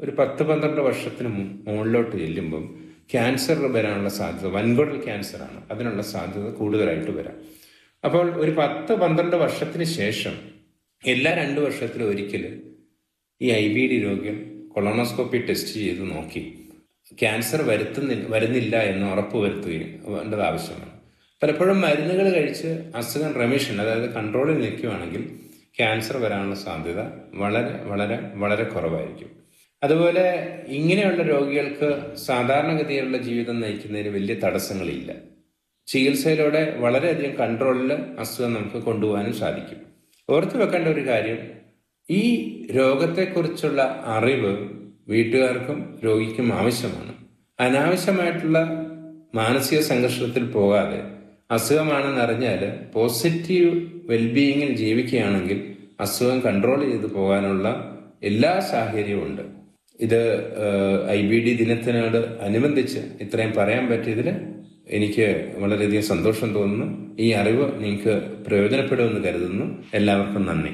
ഒരു പത്ത് പന്ത്രണ്ട് വർഷത്തിന് മു- മുകളിലോട്ട് ചെല്ലുമ്പം ക്യാൻസർ വരാനുള്ള സാധ്യത വൻകുടൽ ക്യാൻസറാണ് അതിനുള്ള സാധ്യത കൂടുതലായിട്ട് വരാം അപ്പോൾ ഒരു പത്ത് പന്ത്രണ്ട് വർഷത്തിന് ശേഷം എല്ലാ രണ്ട് വർഷത്തിലും ഒരിക്കൽ ഈ ഐ ബി ഡി രോഗികൾ കൊളോണോസ്കോപ്പി ടെസ്റ്റ് ചെയ്ത് നോക്കി ക്യാൻസർ വരുത്തുന്നില്ല വരുന്നില്ല എന്ന് ഉറപ്പ് വരുത്തുകയും വേണ്ടത് ആവശ്യമാണ് പലപ്പോഴും മരുന്നുകൾ കഴിച്ച് അസുഖം റെമിഷൻ അതായത് കൺട്രോളിൽ നിൽക്കുകയാണെങ്കിൽ ക്യാൻസർ വരാനുള്ള സാധ്യത വളരെ വളരെ വളരെ കുറവായിരിക്കും അതുപോലെ ഇങ്ങനെയുള്ള രോഗികൾക്ക് സാധാരണഗതിയിലുള്ള ജീവിതം നയിക്കുന്നതിന് വലിയ തടസ്സങ്ങളില്ല ചികിത്സയിലൂടെ വളരെയധികം കൺട്രോളിൽ അസുഖം നമുക്ക് കൊണ്ടുപോകാനും സാധിക്കും ഓർത്തു വെക്കേണ്ട ഒരു കാര്യം ഈ രോഗത്തെക്കുറിച്ചുള്ള അറിവ് വീട്ടുകാർക്കും രോഗിക്കും ആവശ്യമാണ് അനാവശ്യമായിട്ടുള്ള മാനസിക സംഘർഷത്തിൽ പോകാതെ അസുഖമാണെന്ന് അറിഞ്ഞാൽ പോസിറ്റീവ് വെൽബീയിങ്ങിൽ ജീവിക്കുകയാണെങ്കിൽ അസുഖം കൺട്രോൾ ചെയ്ത് പോകാനുള്ള എല്ലാ സാഹചര്യവും ഉണ്ട് ഇത് ഐ ബി ഡി ദിനത്തിനോട് അനുബന്ധിച്ച് ഇത്രയും പറയാൻ പറ്റിയതിൽ എനിക്ക് വളരെയധികം സന്തോഷം തോന്നുന്നു ഈ അറിവ് നിങ്ങൾക്ക് പ്രയോജനപ്പെടുമെന്ന് കരുതുന്നു എല്ലാവർക്കും നന്ദി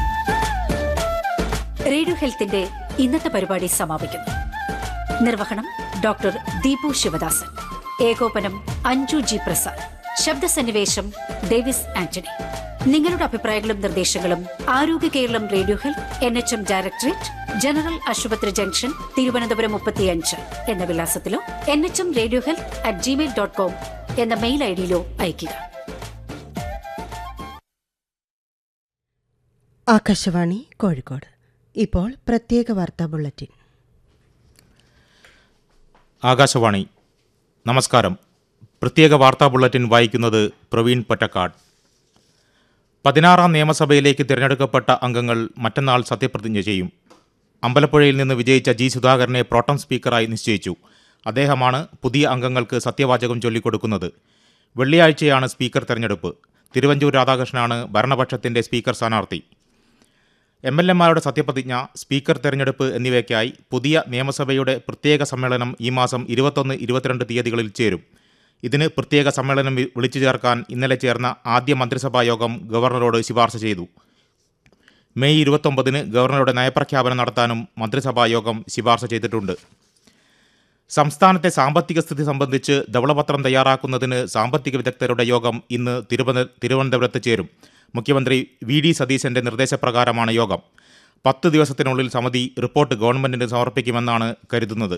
റേഡിയോ ഹെൽത്തിന്റെ ഇന്നത്തെ പരിപാടി സമാപിക്കുന്നു നിർവഹണം ഡോക്ടർ ദീപു ശിവദാസൻ ഏകോപനം അഞ്ജു ജി പ്രസാദ് ശബ്ദസന്നിവേശം ഡേവിസ് ആന്റണി നിങ്ങളുടെ അഭിപ്രായങ്ങളും നിർദ്ദേശങ്ങളും Arogya Keralam radio health N H M directorate general hospital junction Thiruvananthapuram മുപ്പത്തിയഞ്ച് എന്ന വിലാസത്തിലോ N H M radio health at Gmail dot com എന്ന മെയിൽ ഐ ഡിയിലോ അയയ്ക്കുക ആകാശവാണി കോഴിക്കോട് ഇപ്പോൾ പ്രത്യേക വാർത്താ ബുള്ളറ്റിൻ ആകാശവാണി നമസ്കാരം പ്രത്യേക വാർത്താ ബുള്ളറ്റിൻ വായിക്കുന്നത് പ്രവീൺ പൊറ്റക്കാട് പതിനാറാം നിയമസഭയിലേക്ക് തിരഞ്ഞെടുക്കപ്പെട്ട അംഗങ്ങൾ മറ്റന്നാൾ സത്യപ്രതിജ്ഞ ചെയ്യും അമ്പലപ്പുഴയിൽ നിന്ന് വിജയിച്ച ജി സുധാകരനെ പ്രോട്ടം സ്പീക്കറായി നിശ്ചയിച്ചു അദ്ദേഹമാണ് പുതിയ അംഗങ്ങൾക്ക് സത്യവാചകം ചൊല്ലിക്കൊടുക്കുന്നത് വെള്ളിയാഴ്ചയാണ് സ്പീക്കർ തെരഞ്ഞെടുപ്പ് തിരുവഞ്ചൂർ രാധാകൃഷ്ണനാണ് ഭരണപക്ഷത്തിന്റെ സ്പീക്കർ സ്ഥാനാർത്ഥി എം എൽ എമാരുടെ സത്യപ്രതിജ്ഞ സ്പീക്കർ തെരഞ്ഞെടുപ്പ് എന്നിവയ്ക്കായി പുതിയ നിയമസഭയുടെ പ്രത്യേക സമ്മേളനം ഈ മാസം ഇരുപത്തൊന്ന് ഇരുപത്തിരണ്ട് തീയതികളിൽ ചേരും ഇതിന് പ്രത്യേക സമ്മേളനം വി- വിളിച്ചു ചേർക്കാൻ ഇന്നലെ ചേർന്ന ആദ്യ മന്ത്രിസഭാ യോഗം ഗവർണറോട് ശുപാർശ ചെയ്തു മെയ് ഇരുപത്തൊമ്പതിന് ഗവർണറുടെ നയപ്രഖ്യാപനം നടത്താനും മന്ത്രിസഭാ യോഗം ശുപാർശ ചെയ്തിട്ടുണ്ട് സംസ്ഥാനത്തെ സാമ്പത്തിക സ്ഥിതി സംബന്ധിച്ച് ധവളപത്രം തയ്യാറാക്കുന്നതിന് സാമ്പത്തിക വിദഗ്ധരുടെ യോഗം ഇന്ന് തിരുവന- തിരുവനന്തപുരത്ത് ചേരും മുഖ്യമന്ത്രി വി ഡി സതീശന്റെ നിർദ്ദേശപ്രകാരമാണ് യോഗം പത്ത് ദിവസത്തിനുള്ളിൽ സമിതി റിപ്പോർട്ട് ഗവൺമെന്റിന് സമർപ്പിക്കുമെന്നാണ് കരുതുന്നത്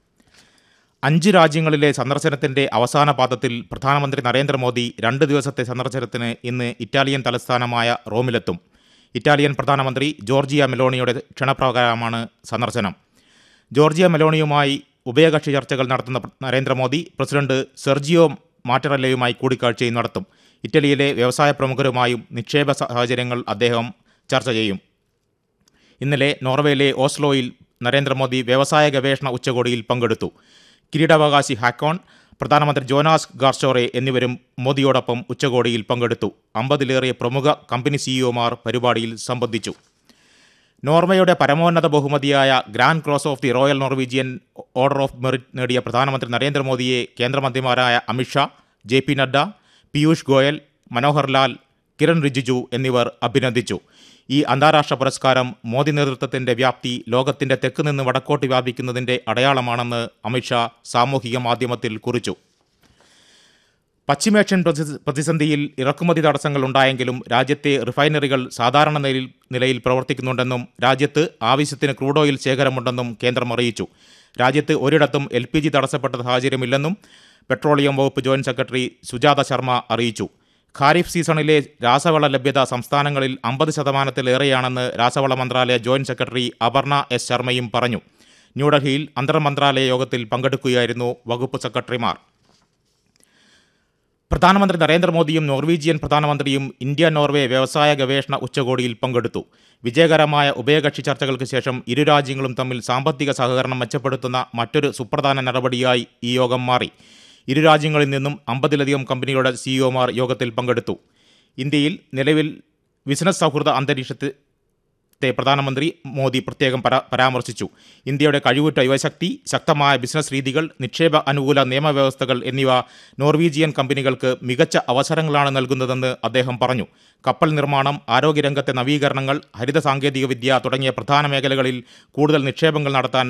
അഞ്ച് രാജ്യങ്ങളിലെ സന്ദർശനത്തിന്റെ അവസാന പാദത്തിൽ പ്രധാനമന്ത്രി നരേന്ദ്രമോദി രണ്ട് ദിവസത്തെ സന്ദർശനത്തിന് ഇന്ന് ഇറ്റാലിയൻ തലസ്ഥാനമായ റോമിലെത്തും ഇറ്റാലിയൻ പ്രധാനമന്ത്രി ജോർജിയ മെലോണിയുടെ ക്ഷണപ്രകാരമാണ് സന്ദർശനം ജോർജിയ മെലോണിയുമായി ഉഭയകക്ഷി ചർച്ചകൾ നടത്തുന്ന പ്ര- നരേന്ദ്രമോദി പ്രസിഡന്റ് സെർജിയോ മാറ്ററല്ലയുമായി കൂടിക്കാഴ്ചയും നടത്തും ഇറ്റലിയിലെ വ്യവസായ പ്രമുഖരുമായും നിക്ഷേപ സാഹചര്യങ്ങൾ അദ്ദേഹം ചർച്ച ചെയ്യും ഇന്നലെ നോർവേയിലെ ഓസ്ലോയിൽ നരേന്ദ്രമോദി വ്യവസായ ഗവേഷണ ഉച്ചകോടിയിൽ പങ്കെടുത്തു കിരീടാവകാശി ഹാക്കോൺ പ്രധാനമന്ത്രി ജോനാസ് ഗാർഷോറെ എന്നിവരും മോദിയോടൊപ്പം ഉച്ചകോടിയിൽ പങ്കെടുത്തു അമ്പതിലേറെ പ്രമുഖ കമ്പനി സിഇഒമാർ പരിപാടിയിൽ സംബന്ധിച്ചു നോർവേയുടെ പരമോന്നത ബഹുമതിയായ grand cross of the royal Norwegian order of merit നേടിയ പ്രധാനമന്ത്രി നരേന്ദ്രമോദിയെ കേന്ദ്രമന്ത്രിമാരായ അമിത്ഷാ ജെ പി നഡ്ഡ പീയൂഷ് ഗോയൽ മനോഹർ ലാൽ കിരൺ റിജിജു എന്നിവർ അഭിനന്ദിച്ചു ഈ അന്താരാഷ്ട്ര പുരസ്കാരം മോദി നേതൃത്വത്തിന്റെ വ്യാപ്തി ലോകത്തിന്റെ തെക്ക് നിന്ന് വടക്കോട്ട് വ്യാപിക്കുന്നതിന്റെ അടയാളമാണെന്ന് അമിത്ഷാ സാമൂഹിക മാധ്യമത്തിൽ കുറിച്ചു പശ്ചിമേഷ്യൻ പ്രതി- പ്രതിസന്ധിയിൽ ഇറക്കുമതി തടസ്സങ്ങൾ ഉണ്ടായെങ്കിലും രാജ്യത്തെ റിഫൈനറികൾ സാധാരണ നിലയിൽ നിലയിൽ പ്രവർത്തിക്കുന്നുണ്ടെന്നും രാജ്യത്ത് ആവശ്യത്തിന് ക്രൂഡ് ഓയിൽ ശേഖരമുണ്ടെന്നും കേന്ദ്രം അറിയിച്ചു രാജ്യത്ത് ഒരിടത്തും എൽ പി ജി തടസ്സപ്പെട്ട സാഹചര്യമില്ലെന്നും പെട്രോളിയം വകുപ്പ് ജോയിന്റ് സെക്രട്ടറി സുജാത ശർമ്മ അറിയിച്ചു ഖാരിഫ് സീസണിലെ രാസവള ലഭ്യത സംസ്ഥാനങ്ങളിൽ അമ്പത് ശതമാനത്തിലേറെയാണെന്ന് രാസവള മന്ത്രാലയ ജോയിന്റ് സെക്രട്ടറി അപർണ എസ് ശർമ്മയും പറഞ്ഞു ന്യൂഡൽഹിയിൽ അന്തർമന്ത്രാലയ യോഗത്തിൽ പങ്കെടുക്കുകയായിരുന്നു വകുപ്പ് സെക്രട്ടറിമാർ പ്രധാനമന്ത്രി നരേന്ദ്രമോദിയും നോർവീജിയൻ പ്രധാനമന്ത്രിയും ഇന്ത്യ നോർവേ വ്യവസായ ഗവേഷണ ഉച്ചകോടിയിൽ പങ്കെടുത്തു വിജയകരമായ ഉഭയകക്ഷി ചർച്ചകൾക്ക് ശേഷം ഇരു രാജ്യങ്ങളും തമ്മിൽ സാമ്പത്തിക സഹകരണം മെച്ചപ്പെടുത്തുന്ന മറ്റൊരു സുപ്രധാന നടപടിയായി ഈ യോഗം മാറി ഇരു രാജ്യങ്ങളിൽ നിന്നും അമ്പതിലധികം കമ്പനികളുടെ സിഇഒമാർ യോഗത്തിൽ പങ്കെടുത്തു ഇന്ത്യയിൽ നിലവിൽ ബിസിനസ് സൗഹൃദ അന്തരീക്ഷത്തിൽ ത്തെ പ്രധാനമന്ത്രി മോദി പ്രത്യേകം പരാ പരാമർശിച്ചു ഇന്ത്യയുടെ കഴിവുറ്റ യുവശക്തി ശക്തമായ ബിസിനസ് രീതികൾ നിക്ഷേപ അനുകൂല നിയമവ്യവസ്ഥകൾ എന്നിവ നോർവീജിയൻ കമ്പനികൾക്ക് മികച്ച അവസരങ്ങളാണ് നൽകുന്നതെന്ന് അദ്ദേഹം പറഞ്ഞു കപ്പൽ നിർമ്മാണം ആരോഗ്യരംഗത്തെ നവീകരണങ്ങൾ ഹരിത സാങ്കേതികവിദ്യ തുടങ്ങിയ പ്രധാന മേഖലകളിൽ കൂടുതൽ നിക്ഷേപങ്ങൾ നടത്താൻ